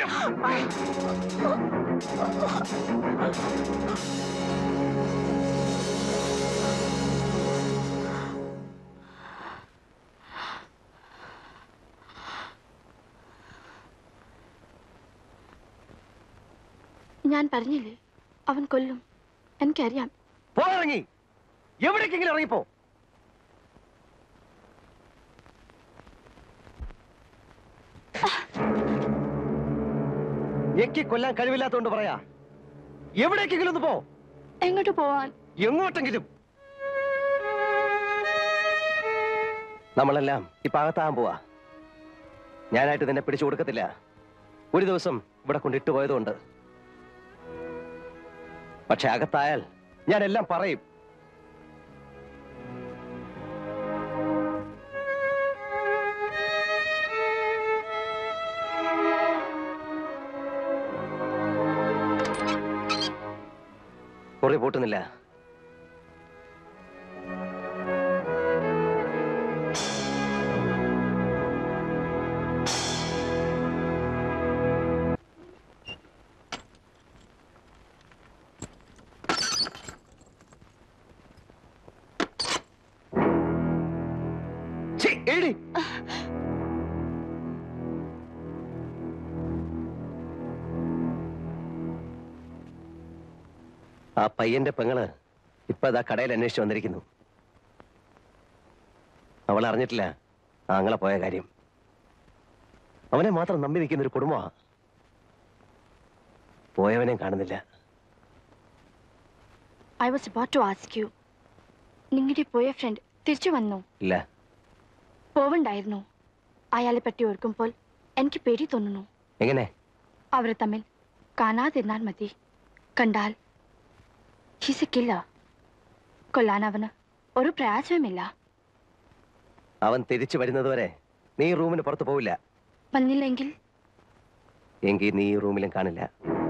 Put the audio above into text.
ഞാൻ പറഞ്ഞില്ലേ അവൻ കൊല്ലും എനിക്കറിയാം പോയിറങ്ങി എവിടേക്കെങ്കിലും ഇറങ്ങിപ്പോ ഞെക്കി കൊല്ലാൻ കഴിവില്ലാത്തോണ്ട് പറയാ എവിടേക്കെങ്കിലും ഒന്ന് പോ എങ്ങോട്ട് പോവാൻ എങ്ങോട്ടെങ്കിലും നമ്മളെല്ലാം ഇപ്പൊ അകത്താകാൻ പോവാ ഞാനായിട്ട് നിന്നെ പിടിച്ചു കൊടുക്കത്തില്ല ഒരു ദിവസം ഇവിടെ കൊണ്ടിട്ട് പോയതുകൊണ്ട് പക്ഷെ അകത്തായാൽ ഞാൻ എല്ലാം പറയും മുറി പൂട്ടുന്നില്ല ഛീ, എഴുതി ആ പയ്യന്റെ പെങ്ങള് ഇപ്പൊ അതാ കടയിൽ അന്വേഷിച്ച് വന്നിരിക്കുന്നു അവൾ അറിഞ്ഞിട്ടില്ല ആങ്ങളെ പോയ കാര്യം അവനെ മാത്രം നമ്പി നിൽക്കുന്ന ഒരു കുടുംബമാ പോയവനെ കാണുന്നില്ല I was about to ask you നിങ്ങളുടെ പോയ ഫ്രണ്ട് തിരിച്ചു വന്നു ഇല്ല പോവണ്ടായിരുന്നു അയാളെ പറ്റി ഓർക്കുമ്പോൾ എനിക്ക് പേടി തോന്നുന്നു എങ്ങനെ അവർ തമ്മിൽ കാണാതിരുന്നാൽ മതി കണ്ടാൽ ഹീസ് എ കില്ല കൊല്ലാൻ അവന് ഒരു പ്രയാസവുമില്ല അവൻ തിരിച്ചു വരുന്നതുവരെ നീ ഈ റൂമിന് പുറത്ത് പോവില്ല വന്നില്ലെങ്കിൽ എങ്കിൽ നീ ഈ റൂമിലും കാണില്ല